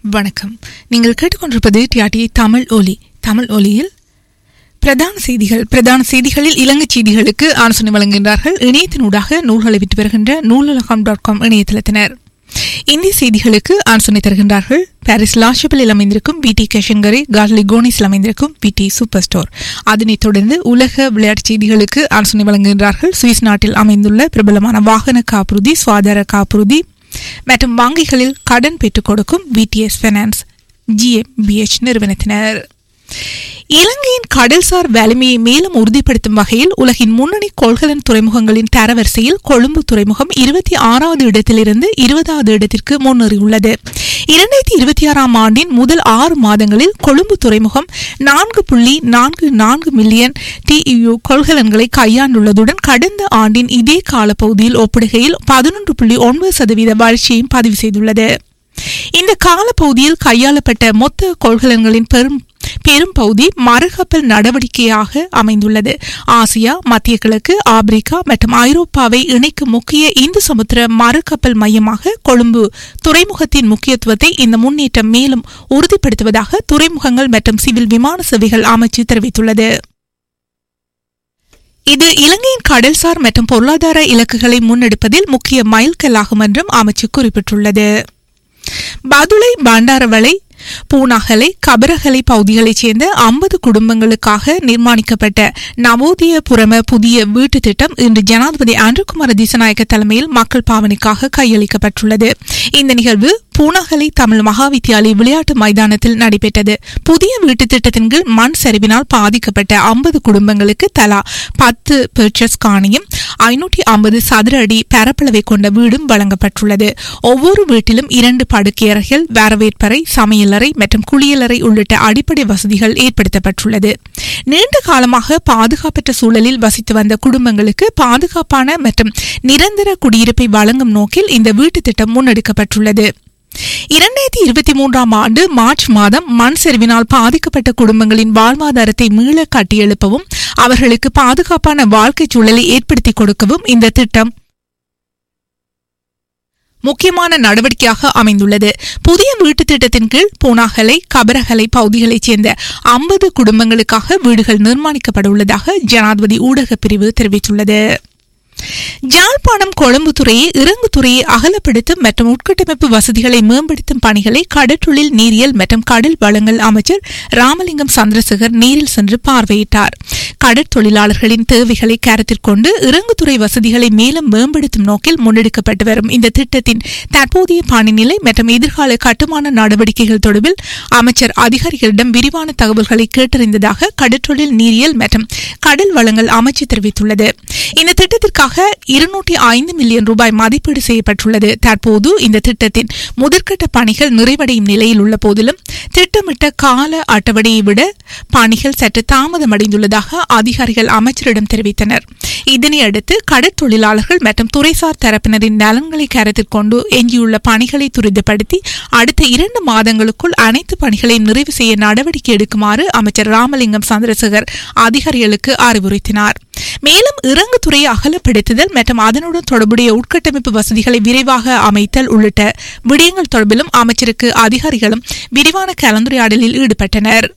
வணக்கம் நீங்கள் கேட்டுக்கொண்டிருப்பது டிஆர்டி தமிழ் ஒலி தமிழ் ஒலியில் பிரதான செய்திகள் பிரதான செய்திகளில் இலங்கை செய்திகளுக்கு ஆலோசனை வழங்குகின்றார்கள் இணையத்தினூடாக நூல்களை விட்டு வருகின்ற நூலகம் டாட் காம் இணையதளத்தினர் இந்திய செய்திகளுக்கு ஆலோசனை தருகின்றார்கள் பாரிஸ் லாஷபிளில் அமைந்திருக்கும் வி டி கேஷங்கரி கார்லி கோனிஸில் அமைந்திருக்கும் வி டி சூப்பர் ஸ்டோர் அதனைத் தொடர்ந்து உலக விளையாட்டுச் செய்திகளுக்கு ஆலோசனை வழங்குகின்றார்கள் சுவிஸ் நாட்டில் அமைந்துள்ள பிரபலமான வாகன காப்புறுதி சுகாதார காப்புறுதி மற்றும் வங்கிகளில் கடன் பெற்றுக் கொடுக்கும் விடிஎஸ் ஃபைனான்ஸ் ஜிஎம்பிஎச் நிறுவனத்தினர் இலங்கையின் கடல்சார் வலிமையை மேலும் உறுதிப்படுத்தும் வகையில் உலகின் முன்னணி கொள்கலன் துறைமுகங்களின் தரவரிசையில் கொழும்பு துறைமுகம் இருபத்தி ஆறாவது இடத்திலிருந்து இருபதாவது இடத்திற்கு முன்னேறியுள்ளது இரண்டாயிரத்தி இருபத்தி ஆறாம் ஆண்டின் முதல் ஆறு மாதங்களில் கொழும்பு துறைமுகம் நான்கு புள்ளி நான்கு நான்கு மில்லியன் டிஇயு கொள்கலன்களை கையாண்டுள்ளதுடன் கடந்த ஆண்டின் இதே காலப்பகுதியில் ஒப்பிடுகையில் பதினொன்று புள்ளி ஒன்பது சதவீத வளர்ச்சியையும் பதிவு செய்துள்ளது இந்த காலப்பகுதியில் கையாளப்பட்ட மொத்த கொள்கலன்களின் பெரும் பெரும் பகுதி மறுகப்பல் நடவடிக்கையாக அமைந்துள்ளது ஆசியா மத்திய கிழக்கு ஆப்பிரிக்கா மற்றும் ஐரோப்பாவை இணைக்கும் முக்கிய இந்து சமுத்திர மறுகப்பல் மையமாக கொழும்பு துறைமுகத்தின் முக்கியத்துவத்தை இந்த முன்னேற்றம் மேலும் உறுதிப்படுத்துவதாக துறைமுகங்கள் மற்றும் சிவில் விமான சேவைகள் அமைச்சு தெரிவித்துள்ளது இது இலங்கையின் கடல்சார் மற்றும் பொருளாதார இலக்குகளை முன்னெடுப்பதில் முக்கிய மைல்கல்லாகும் என்றும் அமைச்சு குறிப்பிட்டுள்ளது பதுளை பண்டாரவளை பூனாகலை கபரகலை பகுதிகளைச் சேர்ந்த ஐம்பது குடும்பங்களுக்காக நிர்மாணிக்கப்பட்ட நவோதய புரம புதிய வீட்டு திட்டம் இன்று ஜனாதிபதி ஆண்ட்ருகுமார திசநாயக்க தலைமையில் மக்கள் பாவனைக்காக கையளிக்கப்பட்டுள்ளது இந்த நிகழ்வு பூனாகலை தமிழ் மகாவித்தியாலய விளையாட்டு மைதானத்தில் நடைபெற்றது புதிய வீட்டு திட்டத்தின் கீழ் மண் சரிவினால் பாதிக்கப்பட்ட ஐம்பது குடும்பங்களுக்கு தலா பத்து பெர்ச்சஸ் காணியும் ஐநூற்றி ஐம்பது சதுர அடி பரப்பளவை கொண்ட வீடும் வழங்கப்பட்டுள்ளது ஒவ்வொரு வீட்டிலும் இரண்டு படுக்கையறைகள் வரவேற்பறை சமையலறை மற்றும் குளியலறை உள்ளிட்ட அடிப்படை வசதிகள் ஏற்படுத்தப்பட்டுள்ளது நீண்ட காலமாக பாதுகாப்பற்ற சூழலில் வசித்து வந்த குடும்பங்களுக்கு பாதுகாப்பான மற்றும் நிரந்தர குடியிருப்பை வழங்கும் நோக்கில் இந்த வீட்டு திட்டம் முன்னெடுக்கப்பட்டுள்ளது இரண்டாயிரத்தி இருபத்தி மூன்றாம் ஆண்டு மார்ச் மாதம் மண் சரிவினால் பாதிக்கப்பட்ட குடும்பங்களின் வாழ்வாதாரத்தை மீள கட்டியெழுப்பவும் அவர்களுக்கு பாதுகாப்பான வாழ்க்கைச் சூழலை ஏற்படுத்தி கொடுக்கவும் இந்த திட்டம் முக்கியமான நடவடிக்கையாக அமைந்துள்ளது புதிய வீட்டு திட்டத்தின் கீழ் பூனாகலை கபரகலை பகுதிகளைச் சேர்ந்த ஐம்பது குடும்பங்களுக்காக வீடுகள் நிர்மாணிக்கப்பட உள்ளதாக ஜனாதிபதி ஊடகப் பிரிவு தெரிவித்துள்ளது ஜாழ்ப்பாணம் கொழும்பு துறையை இறங்கு துறையை அகலப்படுத்தும் மற்றும் உட்கட்டமைப்பு வசதிகளை மேம்படுத்தும் பணிகளை கடற்றொழில் நீரியல் மற்றும் கடல் வளங்கள் அமைச்சர் ராமலிங்கம் சந்திரசேகர் நேரில் சென்று பார்வையிட்டார் கடற்தொழிலாளர்களின் தேவைகளை கருத்தில் கொண்டு இறங்குதுறை வசதிகளை மேலும் மேம்படுத்தும் நோக்கில் முன்னெடுக்கப்பட்டு வரும் இந்த திட்டத்தின் தற்போதைய பாணிநிலை மற்றும் எதிர்கால கட்டுமான நடவடிக்கைகள் தொடர்பில் அமைச்சர் அதிகாரிகளிடம் விரிவான தகவல்களை கேட்டறிந்ததாக கடற்றொழில் நீரியல் மற்றும் கடல் வளங்கள் அமைச்சு தெரிவித்துள்ளது இந்த திட்டத்திற்காக இருநூற்றி ஐந்து மில்லியன் ரூபாய் மதிப்பீடு செய்யப்பட்டுள்ளது தற்போது இந்த திட்டத்தின் முதற்கட்ட பணிகள் நிறைவடையும் நிலையில் உள்ள போதிலும் திட்டமிட்ட கால அட்டவணையை விட பணிகள் சற்று தாமதமடைந்துள்ளதாக அதிகாரிகள் அமைச்சரிடம் தெரிவித்தனர் இதனையடுத்து கடற்தொழிலாளர்கள் மற்றும் துறைசார் தரப்பினரின் நலன்களை கருத்தில் கொண்டு எஞ்சியுள்ள பணிகளை துரிதப்படுத்தி அடுத்த இரண்டு மாதங்களுக்குள் அனைத்து பணிகளையும் நிறைவு செய்ய நடவடிக்கை எடுக்குமாறு அமைச்சர் ராமலிங்கம் சந்திரசேகர் அதிகாரிகளுக்கு அறிவுறுத்தினார் மேலும் இறங்கு துறையை அகலப்படுத்துதல் மற்றும் அதனுடன் தொடர்புடைய உட்கட்டமைப்பு வசதிகளை விரைவாக அமைத்தல் உள்ளிட்ட விடயங்கள் தொடர்பிலும் அமைச்சருக்கு அதிகாரிகளும் விரிவான கலந்துரையாடலில் ஈடுபட்டனர்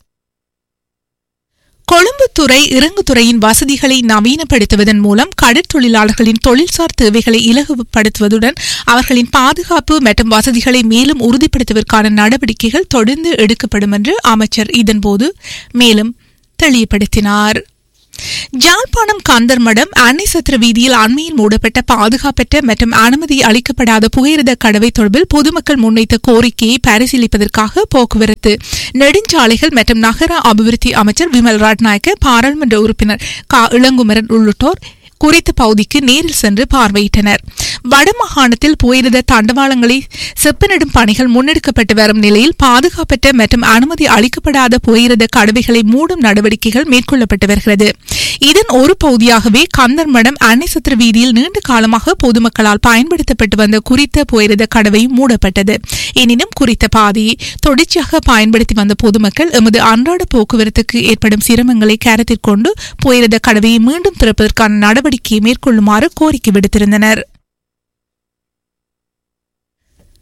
கொழும்பு துறை இறங்குதுறையின் வசதிகளை நவீனப்படுத்துவதன் மூலம் கடற்தொழிலாளர்களின் தொழில்சார் தேவைகளை இலகுப்படுத்துவதுடன் அவர்களின் பாதுகாப்பு மற்றும் வசதிகளை மேலும் உறுதிப்படுத்துவதற்கான நடவடிக்கைகள் தொடர்ந்து எடுக்கப்படும் என்று அமைச்சர் இதன்போது மேலும் தெளிவுபடுத்தினார் ஜாழ்ப்பாணம் கந்தர்மடம் அன்னை சத்திர வீதியில் அண்மையில் மூடப்பட்ட பாதுகாப்பற்ற மற்றும் அனுமதி அளிக்கப்படாத புகையிரத கடவை தொடர்பில் பொதுமக்கள் முன்வைத்த கோரிக்கையை பரிசீலிப்பதற்காக போக்குவரத்து நெடுஞ்சாலைகள் மற்றும் நகர அபிவிருத்தி அமைச்சர் விமல் ராட்நாயக்க பாராளுமன்ற உறுப்பினர் கா இளங்குமரன் உள்ளிட்டோர் குறித்த பகுதிக்கு நேரில் சென்று பார்வையிட்டனர் வடமாகாணத்தில் புகையிரத தண்டவாளங்களை செப்பனிடும் பணிகள் முன்னெடுக்கப்பட்டு வரும் நிலையில் பாதுகாப்பற்ற மற்றும் அனுமதி அளிக்கப்படாத புகையிரத கடவைகளை மூடும் நடவடிக்கைகள் மேற்கொள்ளப்பட்டு வருகிறது இதன் ஒரு பகுதியாகவே கந்தர்மடம் அன்னைசத்திர வீதியில் நீண்ட காலமாக பொதுமக்களால் பயன்படுத்தப்பட்டு வந்த குறித்த புகையிரத கடவை மூடப்பட்டது எனினும் குறித்த பாதையை தொடர்ச்சியாக பயன்படுத்தி வந்த பொதுமக்கள் எமது அன்றாட போக்குவரத்துக்கு ஏற்படும் சிரமங்களை கருத்தில் கொண்டு புகையிரத கடவையை மீண்டும் திறப்பதற்கான நடவடிக்கையை மேற்கொள்ளுமாறு கோரிக்கை விடுத்திருந்தனர் குறித்த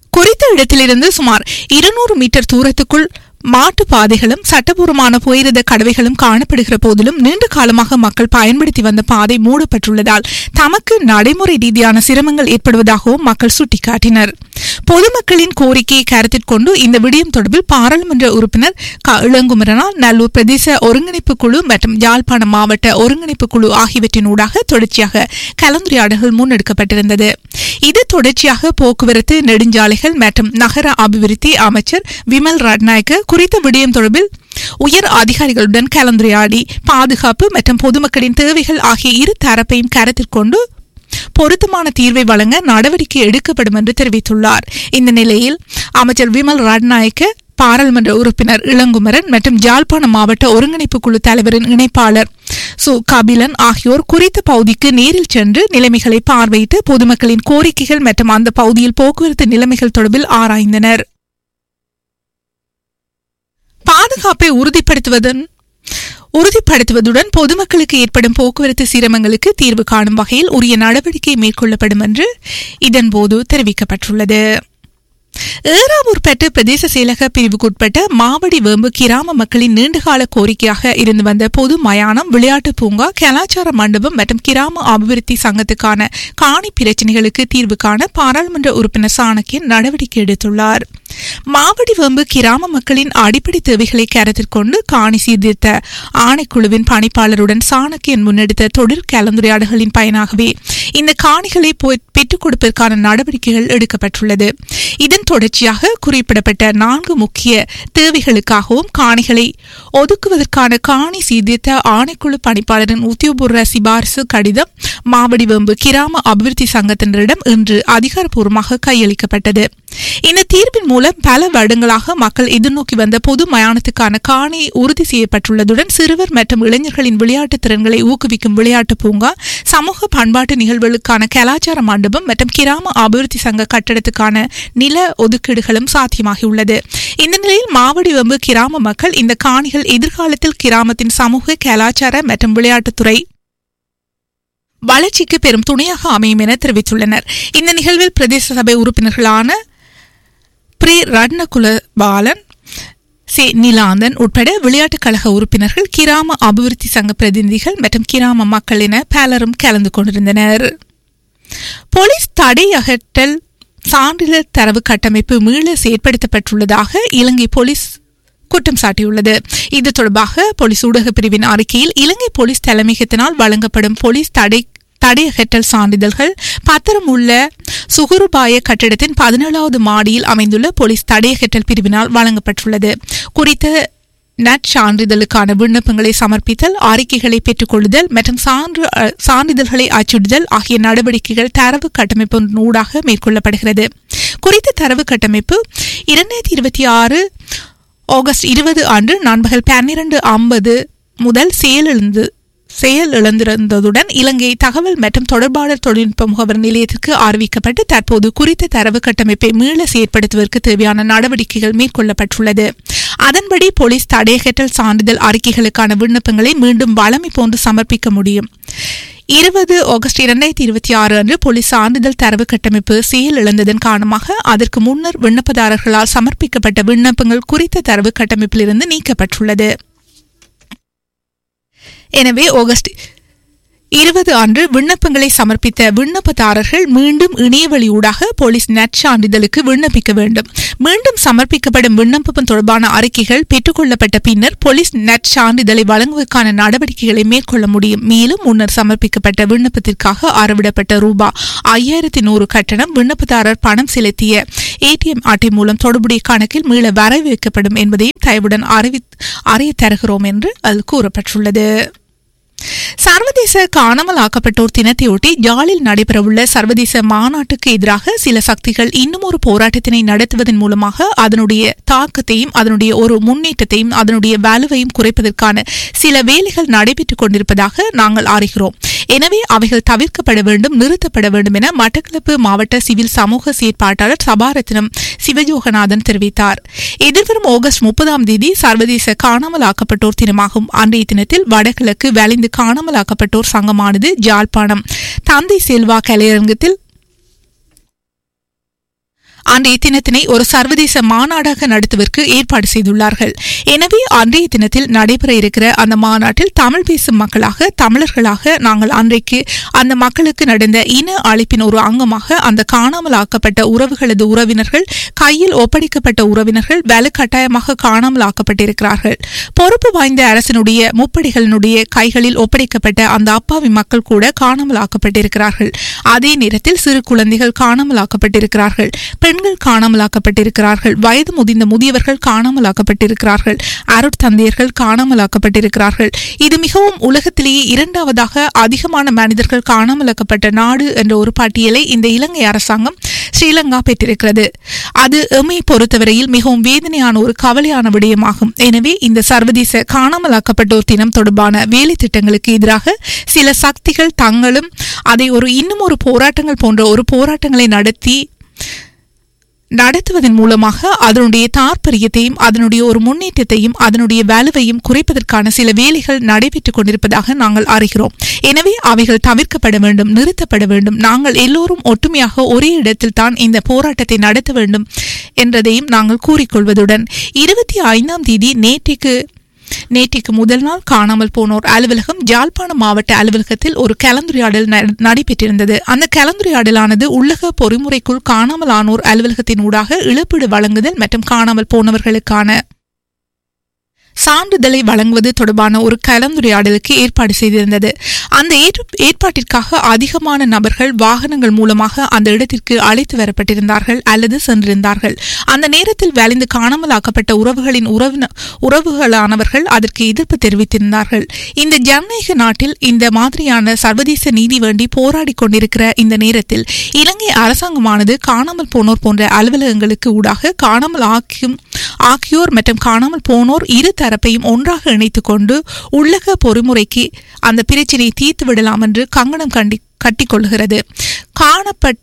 இடத்திலிருந்து சுமார் இருநூறு மீட்டர் தூரத்துக்குள் மாட்டு பாதைகளும் சட்டபூர்வமான புயரத கடவைகளும் காணப்படுகிற போதிலும் நீண்ட காலமாக மக்கள் பயன்படுத்தி வந்த பாதை மூடப்பட்டுள்ளதால் தமக்கு நடைமுறை ரீதியான சிரமங்கள் ஏற்படுவதாகவும் மக்கள் சுட்டிக்காட்டினர் பொதுமக்களின் கோரிக்கையை கருத்தில் கொண்டு இந்த விடயம் தொடர்பில் பாராளுமன்ற உறுப்பினர் க இளங்குமரனால் நல்லூர் பிரதேச ஒருங்கிணைப்பு குழு மற்றும் யாழ்ப்பாணம் மாவட்ட ஒருங்கிணைப்பு குழு ஆகியவற்றினூடாக தொடர்ச்சியாக கலந்துரையாடல்கள் முன்னெடுக்கப்பட்டிருந்தது இது தொடர்ச்சியாக போக்குவரத்து நெடுஞ்சாலைகள் மற்றும் நகர அபிவிருத்தி அமைச்சர் விமல் ரட்நாயக்க குறித்த விடயம் தொடர்பில் உயர் அதிகாரிகளுடன் கலந்துரையாடி பாதுகாப்பு மற்றும் பொதுமக்களின் தேவைகள் ஆகிய இரு தரப்பையும் கருத்தில் கொண்டு பொருத்தமான தீர்வை வழங்க நடவடிக்கை எடுக்கப்படும் என்று தெரிவித்துள்ளார் இந்த நிலையில் அமைச்சர் விமல் ரட்நாயக்க பாராளுமன்ற உறுப்பினர் இளங்குமரன் மற்றும் ஜாழ்ப்பாணம் மாவட்ட ஒருங்கிணைப்பு குழு தலைவரின் இணைப்பாளர் சு கபிலன் ஆகியோர் குறித்த பகுதிக்கு நேரில் சென்று நிலைமைகளை பார்வையிட்டு பொதுமக்களின் கோரிக்கைகள் மற்றும் அந்த பகுதியில் போக்குவரத்து நிலைமைகள் தொடர்பில் ஆராய்ந்தனர் பாதுகாப்பை உறுதிப்படுத்துவதன் உறுதிப்படுத்துவதுடன் பொதுமக்களுக்கு ஏற்படும் போக்குவரத்து சிரமங்களுக்கு தீர்வு காணும் வகையில் உரிய நடவடிக்கை மேற்கொள்ளப்படும் என்று இதன்போது தெரிவிக்கப்பட்டுள்ளது ஏறாவூர் பெற்ற பிரதேச செயலக பிரிவுக்குட்பட்ட மாவடி வேம்பு கிராம மக்களின் நீண்டகால கோரிக்கையாக இருந்து வந்த பொது மயானம் விளையாட்டு பூங்கா கலாச்சார மண்டபம் மற்றும் கிராம அபிவிருத்தி சங்கத்துக்கான காணி பிரச்சினைகளுக்கு தீர்வு காண பாராளுமன்ற உறுப்பினர் சாணக்கியன் நடவடிக்கை எடுத்துள்ளார் மாவடி வேம்பு கிராம மக்களின் அடிப்படை தேவைகளை கருத்தில் கொண்டு காணி சீர்திருத்த ஆணைக்குழுவின் பணிப்பாளருடன் சாணக்கியன் முன்னெடுத்த தொடர் கலந்துரையாடல்களின் பயனாகவே இந்த காணிகளை பெற்றுக் கொடுப்பதற்கான நடவடிக்கைகள் எடுக்கப்பட்டுள்ளது இதன் தொடர்ச்சியாக குறிப்பிடப்பட்ட நான்கு முக்கிய தேவைகளுக்காகவும் காணிகளை ஒதுக்குவதற்கான காணி சீர்திருத்த ஆணைக்குழு பணிப்பாளரின் உத்தியோகபூர்வ சிபாரிசு கடிதம் மாவடிவெம்பு கிராம அபிவிருத்தி சங்கத்தினரிடம் இன்று அதிகாரப்பூர்வமாக கையளிக்கப்பட்டது இந்த தீர்ப்பின் மூலம் பல வருடங்களாக மக்கள் எதிர்நோக்கி வந்த பொது மயானத்துக்கான காணி உறுதி செய்யப்பட்டுள்ளதுடன் சிறுவர் மற்றும் இளைஞர்களின் விளையாட்டு திறன்களை ஊக்குவிக்கும் விளையாட்டு பூங்கா சமூக பண்பாட்டு நிகழ்வுகளுக்கான கலாச்சார மண்டபம் மற்றும் கிராம அபிவிருத்தி சங்க கட்டடத்துக்கான நில ஒதுக்கீடுகளும் சாத்தியமாகியுள்ளது இந்த நிலையில் மாவடி வெம்பு கிராம மக்கள் இந்த காணிகள் எதிர்காலத்தில் கிராமத்தின் சமூக கலாச்சார மற்றும் விளையாட்டுத்துறை வளர்ச்சிக்கு பெரும் துணையாக அமையும் என தெரிவித்துள்ளனர் இந்த நிகழ்வில் பிரதேச சபை உறுப்பினர்களான பிரி ரட்னகுலபாலன் சே நிலாந்தன் உட்பட விளையாட்டுக் கழக உறுப்பினர்கள் கிராம அபிவிருத்தி சங்க பிரதிநிதிகள் மற்றும் கிராம மக்கள் என பலரும் கலந்து கொண்டிருந்தனர் போலீஸ் தடை அகற்றல் சான்றிதழ் தரவு கட்டமைப்பு மீள செயற்படுத்தப்பட்டுள்ளதாக இலங்கை போலீஸ் குற்றம் சாட்டியுள்ளது இது தொடர்பாக போலீஸ் ஊடக பிரிவின் அறிக்கையில் இலங்கை போலீஸ் தலைமையகத்தினால் வழங்கப்படும் போலீஸ் தடை தடையகற்றல் சான்றிதழ்கள் பத்திரம் உள்ள சுகுருபாய கட்டிடத்தின் பதினேழாவது மாடியில் அமைந்துள்ள போலீஸ் தடையகற்றல் பிரிவினால் வழங்கப்பட்டுள்ளது குறித்த நற்சான்றிதழுக்கான விண்ணப்பங்களை சமர்ப்பித்தல் அறிக்கைகளை பெற்றுக்கொள்ளுதல் மற்றும் சான்று சான்றிதழ்களை அச்சிடுதல் ஆகிய நடவடிக்கைகள் தரவு கட்டமைப்பு ஊடாக மேற்கொள்ளப்படுகிறது குறித்த தரவு கட்டமைப்பு இரண்டாயிரத்தி இருபத்தி ஆறு ஆகஸ்ட் இருபது அன்று நண்பகல் பன்னிரண்டு ஐம்பது முதல் செயலிழந்து செயல் இழந்திருந்ததுடன் இலங்கை தகவல் மற்றும் தொடர்பாளர் தொழில்நுட்ப முகவர் நிலையத்திற்கு அறிவிக்கப்பட்டு தற்போது குறித்த தரவு கட்டமைப்பை மீள செயற்படுத்துவதற்கு தேவையான நடவடிக்கைகள் மேற்கொள்ளப்பட்டுள்ளது அதன்படி போலீஸ் தடையகற்றல் சான்றிதழ் அறிக்கைகளுக்கான விண்ணப்பங்களை மீண்டும் வளமை போன்று சமர்ப்பிக்க முடியும் இருபது ஆகஸ்ட் இரண்டாயிரத்தி இருபத்தி ஆறு அன்று போலீஸ் சான்றிதழ் தரவு கட்டமைப்பு செயல் இழந்ததன் காரணமாக அதற்கு முன்னர் விண்ணப்பதாரர்களால் சமர்ப்பிக்கப்பட்ட விண்ணப்பங்கள் குறித்த தரவு கட்டமைப்பிலிருந்து நீக்கப்பட்டுள்ளது எனவே ஆகஸ்ட் இருபது அன்று விண்ணப்பங்களை சமர்ப்பித்த விண்ணப்பதாரர்கள் மீண்டும் இணையவழியூடாக போலீஸ் நற்சான்றிதழுக்கு விண்ணப்பிக்க வேண்டும் மீண்டும் சமர்ப்பிக்கப்படும் விண்ணப்பம் தொடர்பான அறிக்கைகள் பெற்றுக்கொள்ளப்பட்ட பின்னர் போலீஸ் நற்சான்றிதழை வழங்குவதற்கான நடவடிக்கைகளை மேற்கொள்ள முடியும் மேலும் முன்னர் சமர்ப்பிக்கப்பட்ட விண்ணப்பத்திற்காக அறவிடப்பட்ட ரூபா ஐயாயிரத்தி நூறு கட்டணம் விண்ணப்பதாரர் பணம் செலுத்திய ஏடிஎம் அட்டை மூலம் தொடர்புடைய கணக்கில் மீள வரவேற்கப்படும் என்பதையும் தயவுடன் அறிவி அறிய தருகிறோம் என்று அதில் கூறப்பட்டுள்ளது சர்வதேச காணாமல் ஆக்கப்பட்டோர் தினத்தையொட்டி ஜாலில் நடைபெறவுள்ள சர்வதேச மாநாட்டுக்கு எதிராக சில சக்திகள் இன்னும் ஒரு போராட்டத்தினை நடத்துவதன் மூலமாக அதனுடைய தாக்கத்தையும் அதனுடைய ஒரு முன்னேற்றத்தையும் அதனுடைய வலுவையும் குறைப்பதற்கான சில வேலைகள் நடைபெற்றுக் கொண்டிருப்பதாக நாங்கள் அறிகிறோம் எனவே அவைகள் தவிர்க்கப்பட வேண்டும் நிறுத்தப்பட வேண்டும் என மட்டக்களப்பு மாவட்ட சிவில் சமூக செயற்பாட்டாளர் சபாரத்னம் சிவஜோகநாதன் தெரிவித்தார் எதிர்வரும் ஆகஸ்ட் முப்பதாம் தேதி சர்வதேச காணாமல் ஆக்கப்பட்டோர் தினமாகும் அன்றைய தினத்தில் வடகிழக்கு வலிந்து காணாமல் ஆக்கப்பட்டோர் சங்கமானது ஜாழ்ப்பாணம் தந்தை செல்வா கலையரங்கத்தில் அன்றைய தினத்தினை ஒரு சர்வதேச மாநாடாக நடத்துவதற்கு ஏற்பாடு செய்துள்ளார்கள் எனவே அன்றைய தினத்தில் நடைபெற இருக்கிற அந்த மாநாட்டில் தமிழ் பேசும் மக்களாக தமிழர்களாக நாங்கள் அன்றைக்கு அந்த மக்களுக்கு நடந்த இன அழைப்பின் ஒரு அங்கமாக அந்த காணாமல் ஆக்கப்பட்ட உறவுகளது உறவினர்கள் கையில் ஒப்படைக்கப்பட்ட உறவினர்கள் வலுக்கட்டாயமாக காணாமல் ஆக்கப்பட்டிருக்கிறார்கள் பொறுப்பு வாய்ந்த அரசினுடைய முப்படைகளினுடைய கைகளில் ஒப்படைக்கப்பட்ட அந்த அப்பாவி மக்கள் கூட காணாமல் ஆக்கப்பட்டிருக்கிறார்கள் அதே நேரத்தில் சிறு குழந்தைகள் காணாமல் ஆக்கப்பட்டிருக்கிறார்கள் பெண்கள் காணாமல் ஆக்கப்பட்டிருக்கிறார்கள் வயது முதிர்ந்த முதியவர்கள் காணாமல் ஆக்கப்பட்டிருக்கிறார்கள் அருட்தந்தையர்கள் காணாமல் ஆக்கப்பட்டிருக்கிறார்கள் இது மிகவும் உலகத்திலேயே இரண்டாவதாக அதிகமான மனிதர்கள் காணாமல் ஆக்கப்பட்ட நாடு என்ற ஒரு பட்டியலை இந்த இலங்கை அரசாங்கம் ஸ்ரீலங்கா பெற்றிருக்கிறது அது எம்மை பொறுத்தவரையில் மிகவும் வேதனையான ஒரு கவலையான விடயமாகும் எனவே இந்த சர்வதேச காணாமலாக்கப்பட்டோர் தினம் தொடர்பான வேலை திட்டங்களுக்கு எதிராக சில சக்திகள் தங்களும் அதை ஒரு இன்னும் ஒரு போராட்டங்கள் போன்ற ஒரு போராட்டங்களை நடத்தி நடத்துவதன் மூலமாக அதனுடைய தாற்பரியத்தையும் அதனுடைய ஒரு முன்னேற்றத்தையும் அதனுடைய வலுவையும் குறைப்பதற்கான சில வேலைகள் நடைபெற்றுக் கொண்டிருப்பதாக நாங்கள் அறிகிறோம் எனவே அவைகள் தவிர்க்கப்பட வேண்டும் நிறுத்தப்பட வேண்டும் நாங்கள் எல்லோரும் ஒற்றுமையாக ஒரே இடத்தில் தான் இந்த போராட்டத்தை நடத்த வேண்டும் என்றதையும் நாங்கள் கூறிக்கொள்வதுடன் இருபத்தி ஐந்தாம் தேதி நேற்றைக்கு நேற்றைக்கு முதல் நாள் காணாமல் போனோர் அலுவலகம் யாழ்ப்பாணம் மாவட்ட அலுவலகத்தில் ஒரு கலந்துரையாடல் ந- நடைபெற்றிருந்தது அந்த கலந்துரையாடலானது உள்ளக பொறிமுறைக்குள் காணாமல் ஆனோர் அலுவலகத்தின் ஊடாக இழப்பீடு வழங்குதல் மற்றும் காணாமல் போனவர்களுக்கான சான்றிதழை வழங்குவது தொடர்பான ஒரு கலந்துரையாடலுக்கு ஏற்பாடு செய்திருந்தது அந்த ஏற்று- ஏற்பாட்டிற்காக அதிகமான நபர்கள் வாகனங்கள் மூலமாக அந்த இடத்திற்கு அழைத்து வரப்பட்டிருந்தார்கள் அல்லது சென்றிருந்தார்கள் அந்த நேரத்தில் வலிந்து காணாமலாக்கப்பட்ட உறவுகளின் உறவின உறவுகளானவர்கள் அதற்கு எதிர்ப்பு தெரிவித்திருந்தார்கள் இந்த ஜனநாயக நாட்டில் இந்த மாதிரியான சர்வதேச நீதி வேண்டி போராடி கொண்டிருக்கிற இந்த நேரத்தில் இலங்கை அரசாங்கமானது காணாமல் போனோர் போன்ற அலுவலகங்களுக்கு ஊடாக காணாமல் ஆக்கியும் ஆகியோர் மற்றும் காணாமல் போனோர் இரு தரப்பையும் ஒன்றாக இணைத்துக் கொண்டு உள்ளக பொறிமுறைக்கு அந்த பிரச்சினையை தீர்த்து விடலாம் என்று கங்கணம் கண்டி கட்டிக்கொள்கிறது காணப்பட்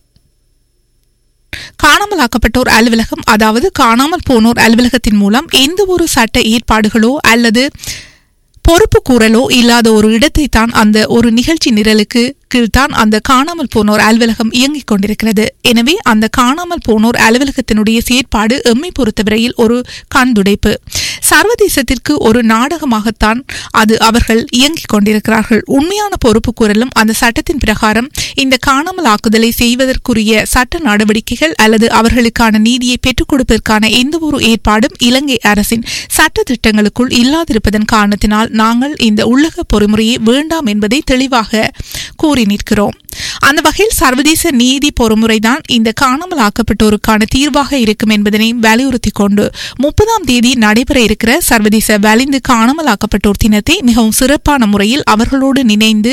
காணாமலாக்கப்பட்டோர் அலுவலகம் அதாவது காணாமல் போனோர் அலுவலகத்தின் மூலம் எந்த ஒரு சட்ட ஏற்பாடுகளோ அல்லது பொறுப்பு கூறலோ இல்லாத ஒரு இடத்தை தான் அந்த ஒரு நிகழ்ச்சி நிரலுக்கு கீழ்தான் அந்த காணாமல் போனோர் அலுவலகம் இயங்கிக் கொண்டிருக்கிறது எனவே அந்த காணாமல் போனோர் அலுவலகத்தினுடைய செயற்பாடு எம்மை பொறுத்தவரையில் ஒரு கண்துடைப்பு சர்வதேசத்திற்கு ஒரு நாடகமாகத்தான் அது அவர்கள் இயங்கிக் கொண்டிருக்கிறார்கள் உண்மையான பொறுப்பு கூறலும் அந்த சட்டத்தின் பிரகாரம் இந்த காணாமல் ஆக்குதலை செய்வதற்குரிய சட்ட நடவடிக்கைகள் அல்லது அவர்களுக்கான நீதியை பெற்றுக் கொடுப்பதற்கான எந்த ஒரு ஏற்பாடும் இலங்கை அரசின் சட்ட திட்டங்களுக்குள் இல்லாதிருப்பதன் காரணத்தினால் நாங்கள் இந்த உள்ளக பொறிமுறையை வேண்டாம் என்பதை தெளிவாக கூறி நிற்கிறோம் அந்த வகையில் சர்வதேச நீதி பொறுமுறைதான் இந்த காணாமல் ஆக்கப்பட்டோருக்கான தீர்வாக இருக்கும் என்பதனை வலியுறுத்தி கொண்டு முப்பதாம் தேதி நடைபெற இருக்கிற சர்வதேச வலிந்து காணாமல் ஆக்கப்பட்டோர் தினத்தை மிகவும் சிறப்பான முறையில் அவர்களோடு நினைந்து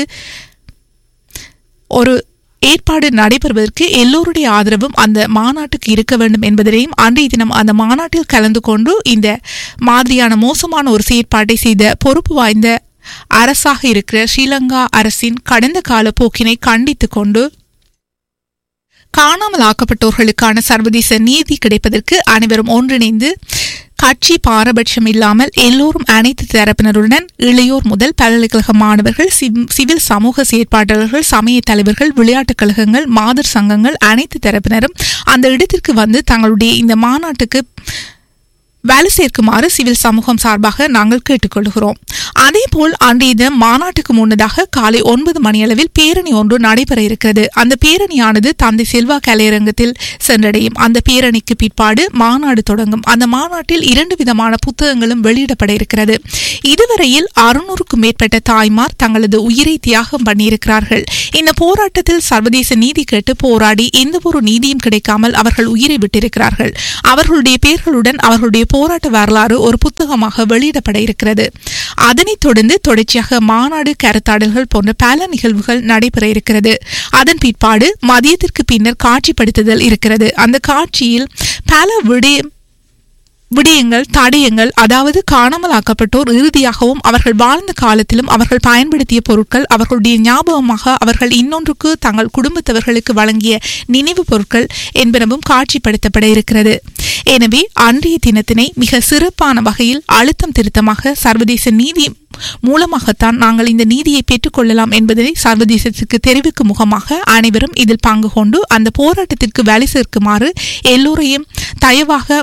ஒரு ஏற்பாடு நடைபெறுவதற்கு எல்லோருடைய ஆதரவும் அந்த மாநாட்டுக்கு இருக்க வேண்டும் என்பதனையும் அன்றைய தினம் அந்த மாநாட்டில் கலந்து கொண்டு இந்த மாதிரியான மோசமான ஒரு செயற்பாட்டை செய்த பொறுப்பு வாய்ந்த அரசாக இருக்கிற ஸ்ரீலங்கா அரசின் கடந்த கால போக்கினை கண்டித்துக் கொண்டு காணாமல் ஆக்கப்பட்டோர்களுக்கான சர்வதேச நீதி கிடைப்பதற்கு அனைவரும் ஒன்றிணைந்து கட்சி பாரபட்சம் இல்லாமல் எல்லோரும் அனைத்து தரப்பினருடன் இளையோர் முதல் பல்கலைக்கழக மாணவர்கள் சிவ்- சிவில் சமூக செயற்பாட்டாளர்கள் சமய தலைவர்கள் விளையாட்டுக் கழகங்கள் மாதர் சங்கங்கள் அனைத்து தரப்பினரும் அந்த இடத்திற்கு வந்து தங்களுடைய இந்த மாநாட்டுக்கு வேலை சேர்க்குமாறு சிவில் சமூகம் சார்பாக நாங்கள் கேட்டுக்கொள்கிறோம் அதேபோல் அன்றைய தினம் மாநாட்டுக்கு முன்னதாக காலை ஒன்பது மணியளவில் பேரணி ஒன்று நடைபெற இருக்கிறது அந்த பேரணியானது தந்தை செல்வா கலையரங்கத்தில் சென்றடையும் அந்த பேரணிக்கு பிற்பாடு மாநாடு தொடங்கும் அந்த மாநாட்டில் இரண்டு விதமான புத்தகங்களும் வெளியிடப்பட இருக்கிறது இதுவரையில் அறுநூறுக்கும் மேற்பட்ட தாய்மார் தங்களது உயிரை தியாகம் பண்ணியிருக்கிறார்கள் இந்த போராட்டத்தில் சர்வதேச நீதி கேட்டு போராடி எந்த ஒரு நீதியும் கிடைக்காமல் அவர்கள் உயிரை விட்டிருக்கிறார்கள் அவர்களுடைய பெயர்களுடன் அவர்களுடைய போராட்ட வரலாறு ஒரு புத்தகமாக வெளியிடப்பட இருக்கிறது அதனைத் தொடர்ந்து தொடர்ச்சியாக மாநாடு கருத்தாடல்கள் போன்ற பல நிகழ்வுகள் நடைபெற இருக்கிறது அதன் பிற்பாடு மதியத்திற்கு பின்னர் காட்சிப்படுத்துதல் இருக்கிறது அந்த காட்சியில் பல விடயம் விடயங்கள் தடயங்கள் அதாவது காணாமல் ஆக்கப்பட்டோர் இறுதியாகவும் அவர்கள் வாழ்ந்த காலத்திலும் அவர்கள் பயன்படுத்திய பொருட்கள் அவர்களுடைய ஞாபகமாக அவர்கள் இன்னொன்றுக்கு தங்கள் குடும்பத்தவர்களுக்கு வழங்கிய நினைவு பொருட்கள் என்பனவும் காட்சிப்படுத்தப்பட இருக்கிறது எனவே அன்றைய தினத்தினை மிக சிறப்பான வகையில் அழுத்தம் திருத்தமாக சர்வதேச நீதி மூலமாகத்தான் நாங்கள் இந்த நீதியை பெற்றுக்கொள்ளலாம் என்பதை சர்வதேசத்திற்கு தெரிவிக்கும் முகமாக அனைவரும் இதில் பங்கு கொண்டு அந்த போராட்டத்திற்கு வேலை சேர்க்குமாறு எல்லோரையும் தயவாக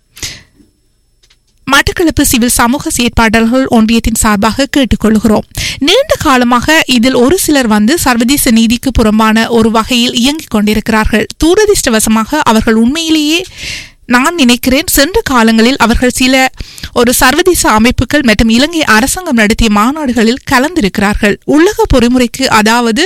மட்டக்களப்பு சிவில் சமூக செயற்பாட்டாளர்கள் ஒன்றியத்தின் சார்பாக கேட்டுக்கொள்கிறோம் நீண்ட காலமாக இதில் ஒரு சிலர் வந்து சர்வதேச நீதிக்கு புறம்பான ஒரு வகையில் இயங்கிக் கொண்டிருக்கிறார்கள் துரதிர்ஷ்டவசமாக அவர்கள் உண்மையிலேயே நான் நினைக்கிறேன் சென்ற காலங்களில் அவர்கள் சில ஒரு சர்வதேச அமைப்புகள் மற்றும் இலங்கை அரசாங்கம் நடத்திய மாநாடுகளில் கலந்திருக்கிறார்கள் உலக பொறிமுறைக்கு அதாவது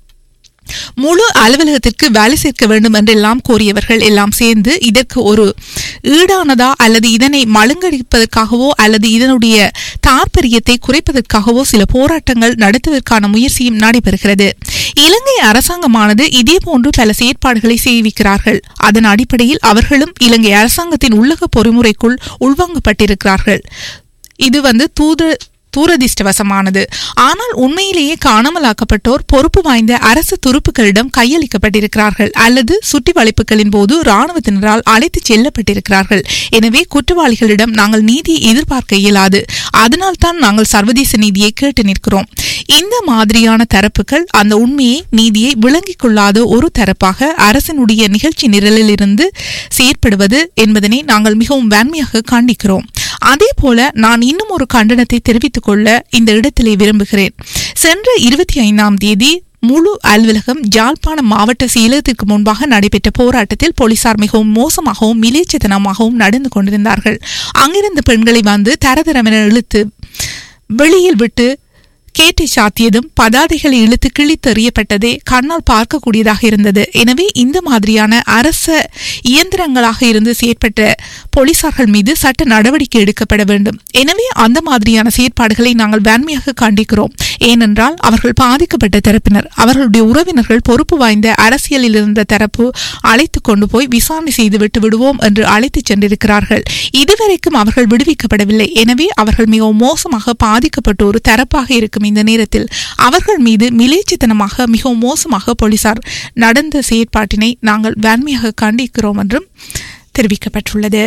முழு அலுவலகத்திற்கு வேலை சேர்க்க வேண்டும் என்றெல்லாம் கோரியவர்கள் எல்லாம் சேர்ந்து இதற்கு ஒரு ஈடானதா அல்லது இதனை மழுங்கடிப்பதற்காகவோ அல்லது இதனுடைய தாற்பரியத்தை குறைப்பதற்காகவோ சில போராட்டங்கள் நடத்துவதற்கான முயற்சியும் நடைபெறுகிறது இலங்கை அரசாங்கமானது இதேபோன்று பல செயற்பாடுகளை செய்விக்கிறார்கள் அதன் அடிப்படையில் அவர்களும் இலங்கை அரசாங்கத்தின் உள்ளக பொறிமுறைக்குள் உள்வாங்கப்பட்டிருக்கிறார்கள் இது வந்து தூது தூரதிர்ஷ்டவசமானது ஆனால் உண்மையிலேயே காணாமலாக்கப்பட்டோர் பொறுப்பு வாய்ந்த அரசு துருப்புகளிடம் கையளிக்கப்பட்டிருக்கிறார்கள் அல்லது சுற்றி வளைப்புகளின் போது ராணுவத்தினரால் அழைத்துச் செல்லப்பட்டிருக்கிறார்கள் எனவே குற்றவாளிகளிடம் நாங்கள் நீதியை எதிர்பார்க்க இயலாது அதனால்தான் நாங்கள் சர்வதேச நீதியை கேட்டு நிற்கிறோம் இந்த மாதிரியான தரப்புகள் அந்த உண்மையை நீதியை விளங்கிக் கொள்ளாத ஒரு தரப்பாக அரசினுடைய நிகழ்ச்சி நிரலில் இருந்து செயற்படுவது என்பதனை நாங்கள் மிகவும் வன்மையாக காண்பிக்கிறோம் அதே போல நான் இன்னும் ஒரு கண்டனத்தை தெரிவித்துக் கொள்ள இந்த இடத்திலே விரும்புகிறேன் சென்ற இருபத்தி ஐந்தாம் தேதி முழு அலுவலகம் ஜாழ்ப்பாணம் மாவட்ட செயலகத்திற்கு முன்பாக நடைபெற்ற போராட்டத்தில் போலீசார் மிகவும் மோசமாகவும் மிலேச்சத்தனமாகவும் நடந்து கொண்டிருந்தார்கள் அங்கிருந்த பெண்களை வந்து தரதரமென இழுத்து வெளியில் விட்டு கேட்டை சாத்தியதும் பதாதைகளை இழுத்து கிழித்தெறியப்பட்டதே கண்ணால் பார்க்கக்கூடியதாக இருந்தது எனவே இந்த மாதிரியான அரச இயந்திரங்களாக இருந்து செயற்பட்ட போலீசார்கள் மீது சட்ட நடவடிக்கை எடுக்கப்பட வேண்டும் எனவே அந்த மாதிரியான செயற்பாடுகளை நாங்கள் வன்மையாக கண்டிக்கிறோம் ஏனென்றால் அவர்கள் பாதிக்கப்பட்ட தரப்பினர் அவர்களுடைய உறவினர்கள் பொறுப்பு வாய்ந்த அரசியலில் இருந்த தரப்பு அழைத்து கொண்டு போய் விசாரணை செய்துவிட்டு விடுவோம் என்று அழைத்துச் சென்றிருக்கிறார்கள் இதுவரைக்கும் அவர்கள் விடுவிக்கப்படவில்லை எனவே அவர்கள் மிகவும் மோசமாக பாதிக்கப்பட்ட ஒரு தரப்பாக இருக்கும் இந்த நேரத்தில் அவர்கள் மீது மிலேச்சித்தனமாக மிகவும் மோசமாக போலீசார் நடந்த செயற்பாட்டினை நாங்கள் வன்மையாக கண்டிக்கிறோம் என்றும் தெரிவிக்கப்பட்டுள்ளது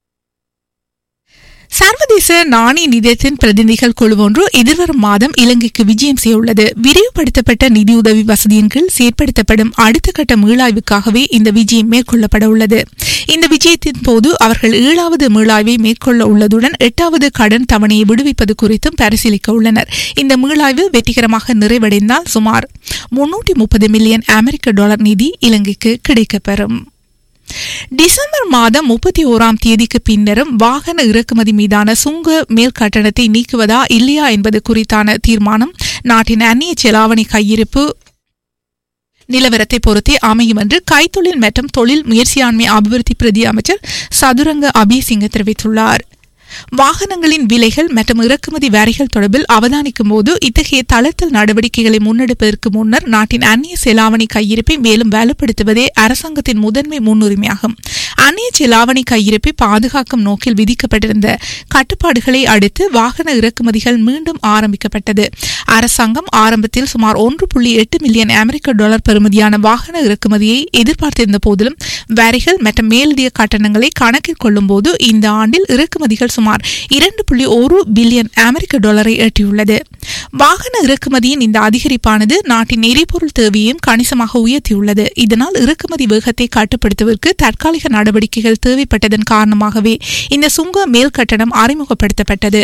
சர்வதேச நாணய நிதியத்தின் பிரதிநிதிகள் குழு ஒன்று எதிர்வரும் மாதம் இலங்கைக்கு விஜயம் செய்யவுள்ளது விரிவுபடுத்தப்பட்ட நிதியுதவி வசதியின் கீழ் செயற்படுத்தப்படும் அடுத்த கட்ட மீளாய்வுக்காகவே இந்த விஜயம் மேற்கொள்ளப்பட உள்ளது இந்த விஜயத்தின் போது அவர்கள் ஏழாவது மீளாய்வை மேற்கொள்ள உள்ளதுடன் எட்டாவது கடன் தவணையை விடுவிப்பது குறித்தும் பரிசீலிக்க உள்ளனர் இந்த மீளாய்வு வெற்றிகரமாக நிறைவடைந்தால் சுமார் முன்னூற்றி முப்பது மில்லியன் அமெரிக்க டாலர் நிதி இலங்கைக்கு கிடைக்கப்பெறும் டிசம்பர் மாதம் முப்பத்தி ஓராம் தேதிக்கு பின்னரும் வாகன இறக்குமதி மீதான சுங்க மேல் கட்டணத்தை நீக்குவதா இல்லையா என்பது குறித்தான தீர்மானம் நாட்டின் அந்நிய செலாவணி கையிருப்பு நிலவரத்தை பொறுத்தே அமையும் என்று கைத்தொழில் மற்றும் தொழில் முயற்சியாண்மை அபிவிருத்தி பிரதி அமைச்சர் சதுரங்க அபிசிங்க தெரிவித்துள்ளார் வாகனங்களின் விலைகள் மற்றும் இறக்குமதி வரிகள் தொடர்பில் அவதானிக்கும் போது இத்தகைய தளர்த்தல் நடவடிக்கைகளை முன்னெடுப்பதற்கு முன்னர் நாட்டின் அந்நிய செலாவணி கையிருப்பை மேலும் வலுப்படுத்துவதே அரசாங்கத்தின் முதன்மை முன்னுரிமையாகும் அந்நிய செலாவணி கையிருப்பை பாதுகாக்கும் நோக்கில் விதிக்கப்பட்டிருந்த கட்டுப்பாடுகளை அடுத்து வாகன இறக்குமதிகள் மீண்டும் ஆரம்பிக்கப்பட்டது அரசாங்கம் ஆரம்பத்தில் சுமார் ஒன்று புள்ளி எட்டு மில்லியன் அமெரிக்க டாலர் பெறுமதியான வாகன இறக்குமதியை எதிர்பார்த்திருந்த போதிலும் வரிகள் மற்றும் மேலதிக கட்டணங்களை கணக்கில் கொள்ளும்போது இந்த ஆண்டில் இறக்குமதிகள் சுமார் இரண்டு புள்ளி ஒரு பில்லியன் அமெரிக்க டாலரை எட்டியுள்ளது வாகன இறக்குமதியின் இந்த அதிகரிப்பானது நாட்டின் எரிபொருள் தேவையையும் கணிசமாக உயர்த்தியுள்ளது இதனால் இறக்குமதி வேகத்தை கட்டுப்படுத்துவதற்கு தற்காலிக நடவடிக்கைகள் தேவைப்பட்டதன் காரணமாகவே இந்த சுங்க மேல் கட்டணம் அறிமுகப்படுத்தப்பட்டது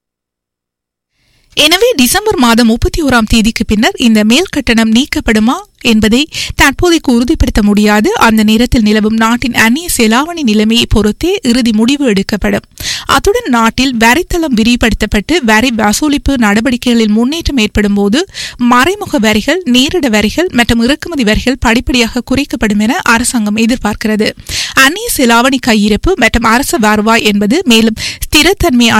எனவே டிசம்பர் மாதம் முப்பத்தி ஓராம் தேதிக்கு பின்னர் இந்த மேல் கட்டணம் நீக்கப்படுமா என்பதை தற்போதைக்கு உறுதிப்படுத்த முடியாது அந்த நேரத்தில் நிலவும் நாட்டின் அந்நிய செலாவணி நிலைமையை பொறுத்தே இறுதி முடிவு எடுக்கப்படும் அத்துடன் நாட்டில் வரித்தளம் விரிவுபடுத்தப்பட்டு வரி வசூலிப்பு நடவடிக்கைகளில் முன்னேற்றம் ஏற்படும் போது மறைமுக வரிகள் நேரிட வரிகள் மற்றும் இறக்குமதி வரிகள் படிப்படியாக குறைக்கப்படும் என அரசாங்கம் எதிர்பார்க்கிறது அந்நிய செலாவணி கையிருப்பு மற்றும் அரச வருவாய் என்பது மேலும் ஸ்திரத்தன்மை